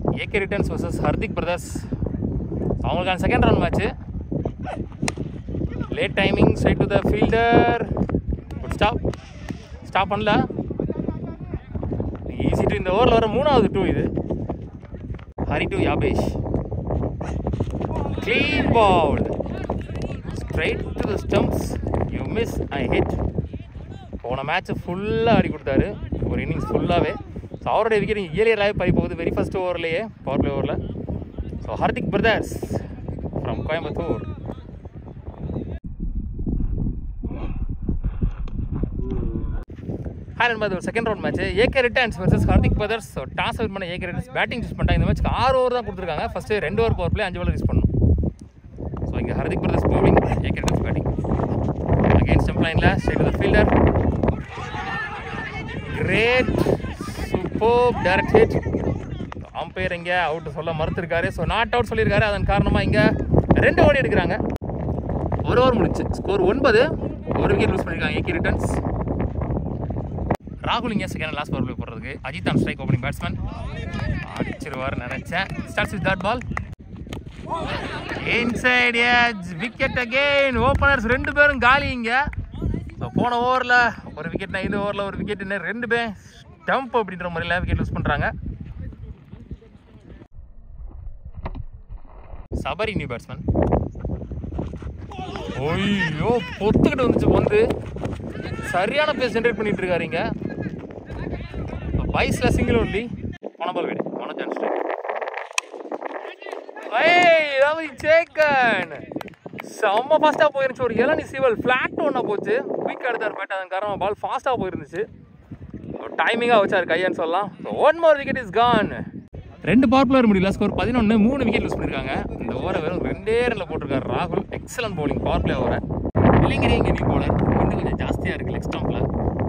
AK returns versus Hardik brothers அவங்களுக்கான second round match late timing straight to the fielder good stop stop பண்ணல easy two இந்த ஓவரில் வர மூணாவது டூ இது Hari to Yabesh clean ball straight to the stumps you miss I hit போன match ஃபுல்லாக ஆடி கொடுத்தாரு ஒரு இன்னிங்ஸ் ஃபுல்லாகவே ஸோ அவருடைய விக்கெட் இயலியராகவே பறி போகுது வெரி ஃபர்ஸ்ட் ஓவர்லேயே பவர் பிளே ஓவரில் so Hardik brothers from Coimbatore hi நண்பா இது ஒரு second round match AK returns versus Hardik brothers so toss win பண்ண ஏகே ரிட்டர்ன்ஸ் பேட்டிங் சூஸ் பண்ணிட்டாங்க இந்த மேட்ச்க்கு ஆறு ஓவர் தான் கொடுத்துருக்காங்க ஃபஸ்ட்டு ரெண்டு ஓவர் பவர் பிளே அஞ்சு ஓவர் யூஸ் பண்ணணும் ஸோ இங்கே Hardik brothers bowling AK returns batting again stump லைனில் straight the fielder great super direct hit umpire இங்கே அவுட் சொல்ல மறுத்திருக்காரு ஸோ நாட் அவுட் சொல்லியிருக்காரு அதன் காரணமாக இங்கே ரெண்டு ஓடி எடுக்கிறாங்க ஒரு ஓவர் முடிச்சு ஸ்கோர் ஒன்பது ஒரு விக்கெட் லூஸ் பண்ணியிருக்காங்க ஏகே ரிட்டர்ன்ஸ் ராகுல் இங்கே செகண்ட் லாஸ்ட் பவர் பிளே போடுறதுக்கு Ajith on strike opening batsman அடிச்சிருவார் நினைச்சேன் starts with that ball inside edge wicket again openers ரெண்டு பேரும் காலி இங்க ஸோ போன ஓவரில் ஒரு விக்கெட்னா இந்த ஓவரில் ஒரு விக்கெட் இன்னும் ரெண்டு பேர் ஸ்டம்ப் அப்படின்ற முறையில் விக்கெட் லூஸ் பண்ணுறாங்க சபரி நியூ பேட்ஸ்மேன் ஐயோ பொத்துக்கிட்டு வந்துச்சு வந்து சரியான பேஸ் ஜென்ரேட் பண்ணிட்டு இருக்காருங்க பைஸ்ல சிங்கிள் ஒன்லி போன பால் வீடு போன சான்ஸ் ஏய் ரவி சேக்கன் செம்ம ஃபாஸ்ட்டாக போயிருந்துச்சு ஒரு இளநி சீவல் ஃப்ளாட் ஒன்றா போச்சு குயிக் எடுத்தார் பேட் அதன் காரணமாக பால் ஃபாஸ்ட்டாக போயிருந்துச்சு டைமிங்காக வச்சார் கையான்னு சொல்லலாம் one more wicket is gone ரெண்டு பவர் பிளேயர் முடியல ஸ்கோர் பதினொன்று மூணு விக்கெட் லூஸ் பண்ணியிருக்காங்க இந்த ஓவரை வெறும் ரெண்டே ரனில் போட்டிருக்காரு ராகுல் எக்ஸலன்ட் பவுலிங் பவர் பிளே ஓவரை இல்லைங்கிற இங்கே நீ போலர் இன்னும் கொஞ்சம் ஜாஸ்தியாக இருக்குது லெக் ஸ்டாம்பில்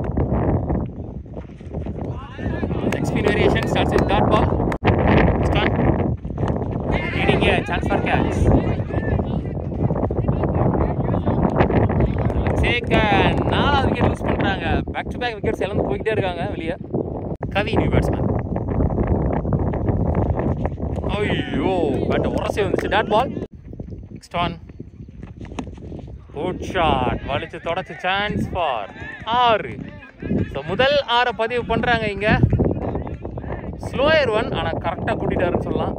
spin variation starts with dot ball start leading chance for catch சேக்கன் நாலாவது விக்கெட் லூஸ் பண்ணுறாங்க பேக் டு பேக் விக்கெட்ஸ் இழந்து போய்கிட்டே இருக்காங்க வெளியே கவி நியூ பேட்ஸ்மேன் ஐயோ பேட் உரசி வந்துச்சு dot ball next one good shot வலிச்சு தொடச்சு சான்ஸ் ஃபார் ஆறு ஸோ முதல் ஆறை பதிவு பண்ணுறாங்க இங்கே ஸ்லோயர் ஒன் ஆனால் கரெக்டாக கூட்டிட்டாருன்னு சொல்லலாம்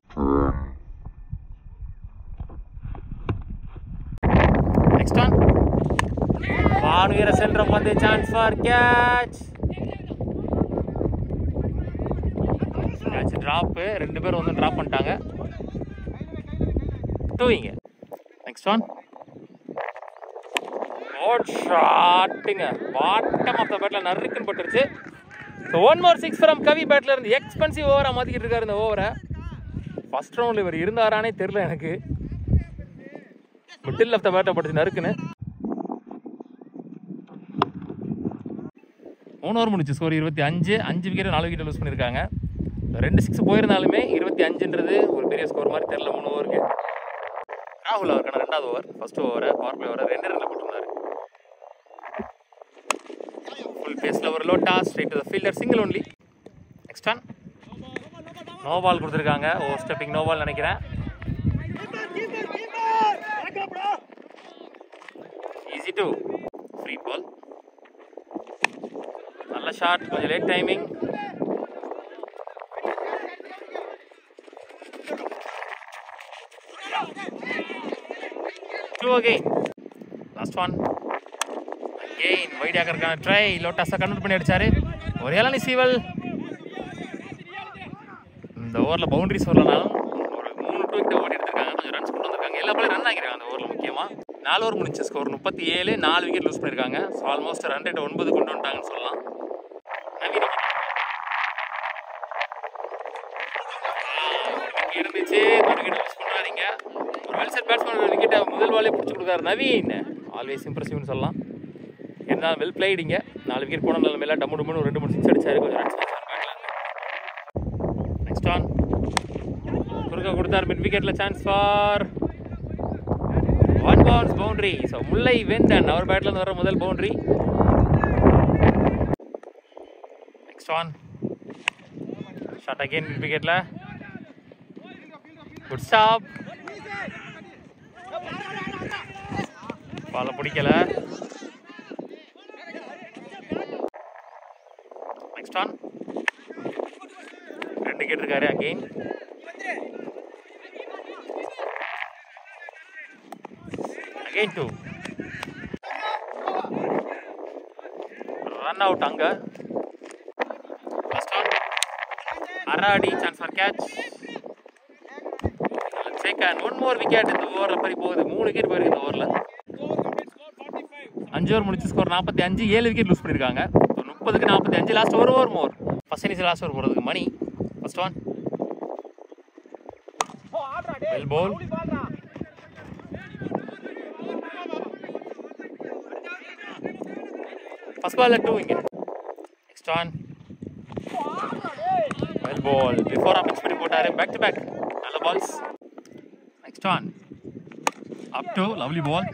நெக்ஸ்ட் ஒன் வானுயர சென்ற பந்து chance for catch catch drop ரெண்டு பேரும் வந்து ட்ராப் பண்ணிட்டாங்க டூயிங்க நெக்ஸ்ட் ஒன் ஓட் ஷாட்டுங்க பாட்டம் ஆஃப் த பேட்டில் நறுக்குன்னு பட்டுருச்சு so one more six from Kavi பேட்டில் இருந்து எக்ஸ்பென்சிவ் ஓவராக மாற்றிக்கிட்டு இருக்காரு இந்த ஓவரை ஃபர்ஸ்ட் ரவுண்டில் இவர் இருந்தாரானே தெரில எனக்கு மிடில் ஆஃப் த பேட்டை பட்டுச்சு நறுக்குன்னு மூணு ஓவர் முடிச்சு ஸ்கோர் இருபத்தி அஞ்சு அஞ்சு விக்கெட் நாலு விக்கெட் லூஸ் பண்ணியிருக்காங்க ரெண்டு சிக்ஸ் போயிருந்தாலுமே இருபத்தி அஞ்சுன்றது ஒரு பெரிய ஸ்கோர் மாதிரி தெரில மூணு ஓவருக்கு ராகுல் அவருக்கான ரெண்டாவது ஓவர் ஃபர்ஸ்ட் ஓவரை பவர் பிளே ஓவரை ரெண்டு ரன்ல போட்டிருந்தாரு ஃபுல் பேஸில் ஒரு low toss straight to the fielder single only next one no ball கொடுத்துருக்காங்க ஓ ஸ்டெப்பிங் நோ பால் நினைக்கிறேன் ஈஸி டு ஃப்ரீ பால் நல்ல ஷாட் கொஞ்சம் late timing two again last one again wide ஆக்கறதுக்கான ட்ரை லோட்டாஸை கன்வெர்ட் பண்ணி அடிச்சாரு ஒரு இளநி சீவல் இந்த ஓவரில் பவுண்டரிஸ் வரலனாலும் ஒரு மூணு டூ கிட்ட ஓடி எடுத்திருக்காங்க கொஞ்சம் ரன்ஸ் கொண்டு வந்திருக்காங்க எல்லா பாலையும் ரன் ஆகிருக்காங்க அந்த ஓவரில் முக்கியமாக நாலு ஓவர் முடிஞ்சு ஸ்கோர் முப்பத்தி ஏழு நாலு விக்கெட் லூஸ் பண்ணியிருக்காங்க ஸோ ஆல்மோஸ்ட் ரன் ரேட் ஒன்பது கொண்டு வந்துட்டாங்கன்னு சொல்லலாம் நவீன் இங்க இருந்துச்சு ஒரு விக்கெட் லூஸ் பண்ணுறாருங்க ஒரு வெல் செட் பேட்ஸ்மேன் விக்கெட்டை முதல் பாலே பிடிச்சி கொடுக்காரு நவீன் ஆல்வேஸ் இம்ப்ரெசிவ்னு சொல்லலாம் இருந்தாலும் வெல் பிளேடிங்க நாலு விக்கெட் போன நிலைமையில டம்மு டம்முன்னு ஒரு ரெண்டு மூணு சிக்ஸ் அடிச்சாரு கொஞ்சம் ரன்ஸ் நெக்ஸ்ட் ஆன் குறுக்க கொடுத்தார் மிட் விக்கெட்ல chance for one bounce boundary so Mullai Vendhan அவர் பேட்ல இருந்து வர முதல் boundary next one shot again mid விக்கெட்ல குட் ஸ்டாப் பால பிடிக்கல நெக்ஸ்ட் ஆன் ரெண்டு விக்கெட் இருக்காரு again again two run out அங்க ஃபர்ஸ்ட் ஆன் அராடி சான்ஸ் ஃபார் கேட்ச் சேக்கன் ஒன் மோர் விக்கெட் இந்த ஓவரில் பறி போகுது மூணு விக்கெட் போயிருக்கு இந்த ஓவரில் அஞ்சு ஓவர் முடிச்சு ஸ்கோர் நாற்பத்தி அஞ்சு ஏழு விக்கெட் லூஸ் பண்ணியிருக்காங்க ஸோ முப்பதுக்கு நாற்பத்தி அஞ்சு லாஸ்ட் ஒரு over more first innings last over போகிறதுக்கு மணி first one well ball first பால்ல two wicket next one well ball before off பண்ணி போட்டாரு பேக் டு பேக் நல்ல balls next one up to lovely ball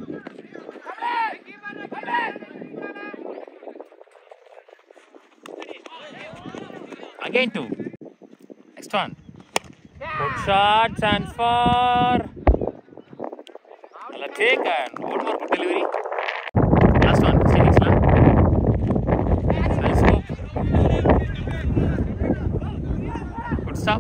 Again two. Next one. Good shot, chance for. Well taken. One more good delivery. Last one. Phoenix la. Well scope. Good stop.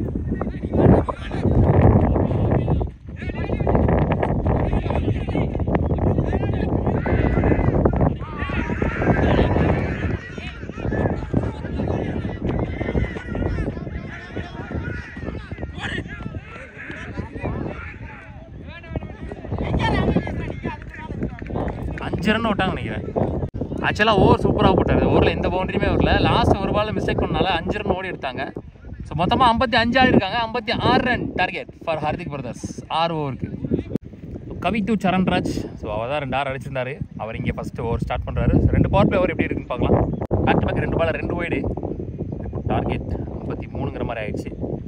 அஞ்சு run விட்டாங்க நினைக்கிறேன் ஆக்சுவலாக over சூப்பராக போட்டார் ஓவரில் எந்த பவுண்டரியுமே வரல last ஒரு பால் மிஸ்டேக் பண்ணனால அஞ்சு ரன் ஓடி எடுத்தாங்க ஸோ மொத்தமாக ஐம்பத்தி அஞ்சு ஆடி இருக்காங்க ஐம்பத்தி ஆறு run target for Hardik brothers ஆறு ஓவருக்கு கவி டு சரண்ராஜ் ஸோ அவர் தான் ரெண்டு ஆறு அடிச்சிருந்தாரு அவர் இங்கே ஃபஸ்ட்டு ஓவர் ஸ்டார்ட் பண்ணுறாரு ரெண்டு பவர் பிளே ஓவர் எப்படி இருக்குன்னு பார்க்கலாம் பேக் டு பேக் ரெண்டு பால் ரெண்டு ஒய்டு டார்கெட் ஐம்பத்தி மூணுங்கிற மாதிரி ஆயிடுச்சு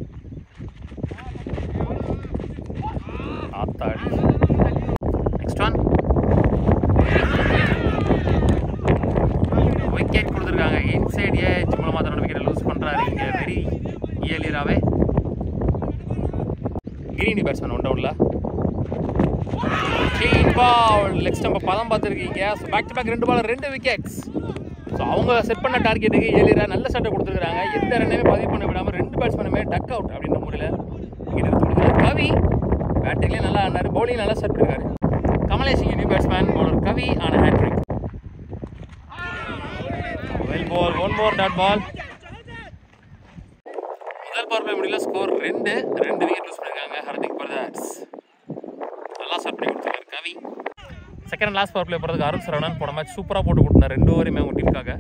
ஆத்தாடி நெக்ஸ்ட் ஒன் விக்கெட் கொடுத்துருக்காங்க இன்சைட் ஏஜ் மூலமாக தன்னோட விக்கெட் லூஸ் பண்ணுறாரு இங்கே வெரி இயலியராகவே கிரீனி பேட்ஸ்மேன் ஒன் டவுனில் க்ளீன் பால் லெக் ஸ்டம்பை பதம் பார்த்துருக்கீங்க ஸோ பேக் டு பேக் ரெண்டு பால் ரெண்டு விக்கெட்ஸ் ஸோ அவங்க செட் பண்ண டார்கெட்டுக்கு ஏழியராக நல்ல சட்டை கொடுத்துருக்காங்க எந்த ரன்னையுமே பதிவு பண்ண விடாமல் ரெண்டு பேட்ஸ்மேனுமே டக் அவுட் அப்படின்ற முறையில் விக்கெட் எடுத்து கொடுக்குறாரு கவி பேட்டிங்லேயே நல்லா ஆனார் பவுலிங் நல்லா செட் பண்ணிருக்காரு கமலேஷ் இங்கே நியூ பேட்ஸ்மேன் பவுலர் கவி ஆன hattrick well ball one more dot ball முதல் பவர் பிளே முடியல ஸ்கோர் ரெண்டு ரெண்டு விக்கெட் லூஸ் பண்ணிருக்காங்க ஹர்திக் பிரதர்ஸ் நல்லா செட் பண்ணி கொடுத்துருக்காரு Kavi second last power play போகிறதுக்கு அருண் சரவணன் போன மேட்ச் சூப்பராக போட்டு கொடுத்தாரு ரெண்டு ஓவரையுமே அவங்க டீமுக்காக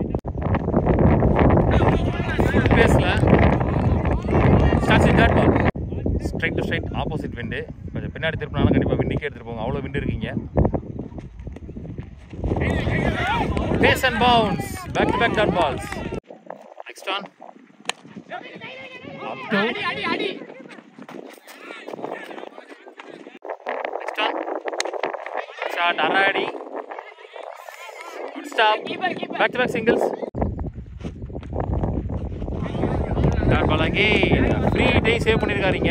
ஃபுல் பேஸில் start dot ball straight to straight opposite wind கொஞ்சம் பின்னாடி திருப்பினாலும் கண்டிப்பாக விண்டுக்கே எடுத்துகிட்டு போங்க அவ்வளோ விண்டு இருக்கீங்க pace and bounce back to back dot balls next one up to next one shot அராடி good stop back to back singles dot ball again free day save பண்ணியிருக்காருங்க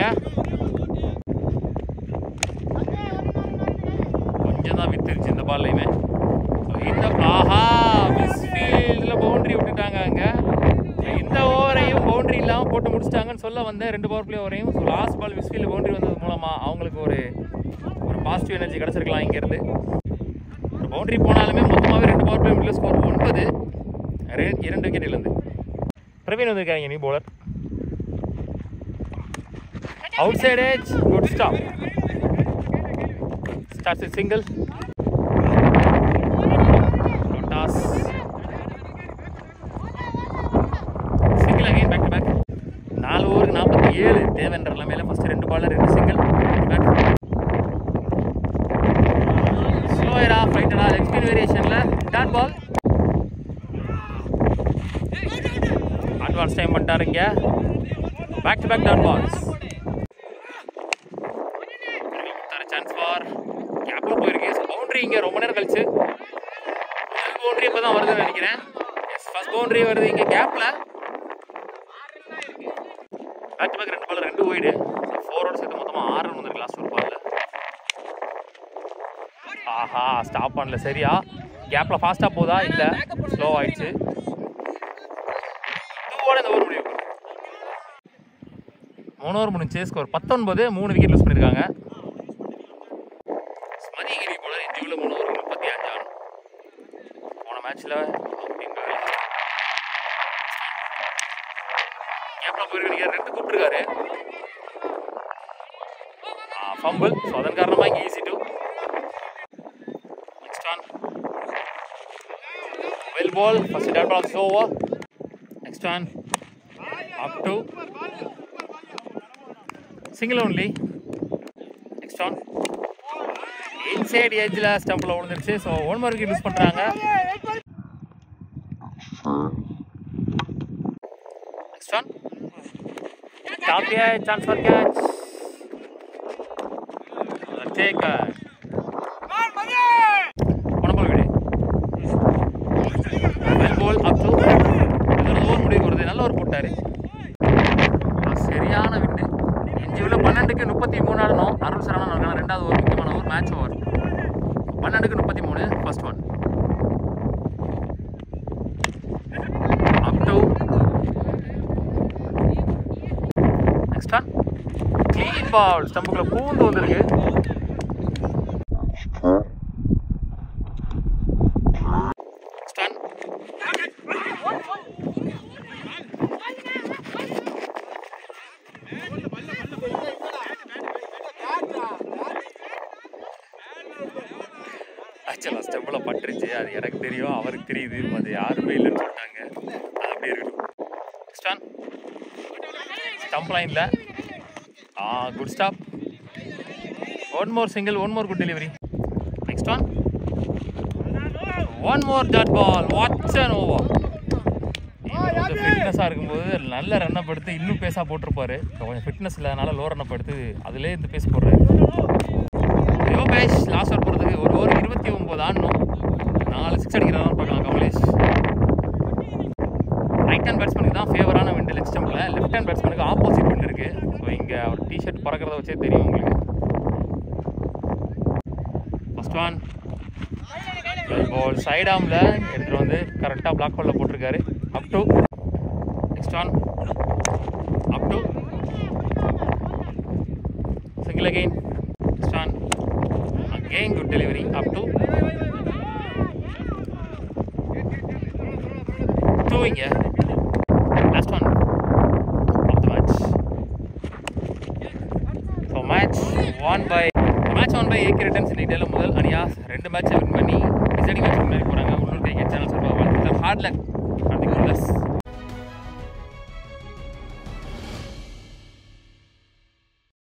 கொஞ்சம் தான் வித்துருச்சு இந்த பால்லையுமே இந்த ஆஹா மிஸ்ஃபீல்டில் பவுண்டரி விட்டுட்டாங்க அங்கே இந்த ஓவரையும் பவுண்டரி இல்லாமல் போட்டு முடிச்சிட்டாங்கன்னு சொல்ல வந்தேன் ரெண்டு பவர் பிளே ஓவரையும் so last ball misfield boundary வந்தது மூலமாக அவங்களுக்கு ஒரு ஒரு பாசிட்டிவ் எனர்ஜி கிடச்சிருக்கலாம் இங்கேருந்து ஒரு பவுண்டரி போனாலுமே மொத்தமாகவே ரெண்டு பவர் பிளே முடியல ஸ்கோர் ஒன்பது ரெ- இரண்டு விக்கெட் இழந்து பிரவீன் வந்திருக்காங்க நீ bowler outside edge good stop starts with single toss single again back to back நாலு ஓவருக்கு நாற்பத்தி ஏழு தேவன்ற நிலைமையில ஃபர்ஸ்ட் ரெண்டு பால்ல ரெண்டு சிங்கிள் பேக் ஸ்லோயரா ஃபைட்டடா எக்ஸ்பீன் வேரியேஷன்ல டாட் பால் அட்வான்ஸ் டைம் பண்ணிட்டாருங்க back to back dot balls chance for கேப்பில் போயிருக்கு பவுண்டரி இங்கே ரொம்ப நேரம் கழிச்சு முதல் பவுண்டரி இப்போ தான் வருதுன்னு நினைக்கிறேன் எஸ் ஃபர்ஸ்ட் பவுண்டரி வருது இங்கே கேப்பில் பேக் டு பேக் ரெண்டு பால் ரெண்டு ஒய்டு ஃபோரோட சேர்த்து மொத்தமாக ஆறு ரன் வந்திருக்கு லாஸ்ட் ஒரு பால்ல ஆஹா ஸ்டாப் பண்ணல சரியா கேப்பில் ஃபாஸ்ட்டாக போதா இல்லை ஸ்லோ ஆயிடுச்சு டூவோட இந்த ஓவர் முடிவு மூணு ஓவர் முடிஞ்சு ஸ்கோர் பத்தொன்பது மூணு விக்கெட் லூஸ் பண்ணியிருக்காங்க ஸ்மதிகிரி கூட இந்தியாவில் மூணு ஓவர் முப்பத்தி அஞ்சு ஆன் போன மேட்ச்சில் கேப்ல போயிருக்கீங்க ரெண்டு கூப்பிட்டுருக்காரு ஃபம்பிள் ஸோ அதன் காரணமாக இங்கே easy two next one well ball first dot ball over next one up to single only next one inside எட்ஜில் ஸ்டம்பில் விழுந்துருச்சு ஸோ ஒன் மார்க் யூஸ் பண்ணுறாங்க next one top catch chance for catch take பணப்பால் வீடு well ball up to over முடிவு வருது நல்ல ஒரு போட்டாரு சரியான விண்டு இஞ்சிவில் பன்னெண்டுக்கு முப்பத்தி மூணு ஆடணும் அருள் சரணம் நடக்கணும் ரெண்டாவது ஒரு முக்கியமான ஒரு மேட்ச் ஓவர் பன்னெண்டுக்கு முப்பத்தி மூணு first one up to next one clean ball ஸ்டம்புக்குள்ள பூந்து வந்திருக்கு Stun. ஆக்சுவலாக ஸ்டெம்பில் பட்டுருச்சு அது எனக்கு தெரியும் அவருக்கு தெரியுது அது யாருமே இல்லைன்னு சொல்லிட்டாங்க அது அப்படியே இருக்கட்டும் ஸ்டான் ஸ்டம்ப் லைனில் ஆ good stop one more single one more good delivery next one one more dot ball watch and over ஃபிட்னஸாக இருக்கும்போது நல்ல ரன்னை எடுத்து இன்னும் பேஸாக போட்டிருப்பாரு இப்போ கொஞ்சம் ஃபிட்னஸ் இல்லாதனால லோ ரன்னை எடுத்து அதுலேயே இந்த பேஸ் போடுறாரு யோகேஷ் லாஸ்ட் ஓவர் போகிறதுக்கு ஒரு ஓவர் இருபத்தி ஒம்பது ஆடணும் நாலு சிக்ஸ் அடிக்கிறான்னு பார்க்கலாம் கமலேஷ் ரைட் ஹேண்ட் பேட்ஸ்மேனுக்கு தான் ஃபேவரான விண்டு லெஃப்ட் ஸ்டம்பில் லெஃப்ட் ஹேண்ட் பேட்ஸ்மேனுக்கு ஆப்போசிட் விண்டு இருக்குது ஸோ இங்கே அவர் டிஷர்ட் பறக்கிறத வச்சே தெரியும் உங்களுக்கு ஃபர்ஸ்ட் ஒன் பால் சைட் ஆமில் எடுத்துகிட்டு வந்து கரெக்டாக பிளாக் ஹோலில் போட்டிருக்காரு up to next one up to single again next one again good delivery up to two இங்கே last one of the match so match won by match won by AK returns detail முதல் அணியா ரெண்டு மேட்சை win பண்ணி deciding match முன்னாடி போகிறாங்க உள்ளூர் cricket channel சார்பாக வாழ்த்துக்கள் ஹார்ட் லக் ஹார்திக்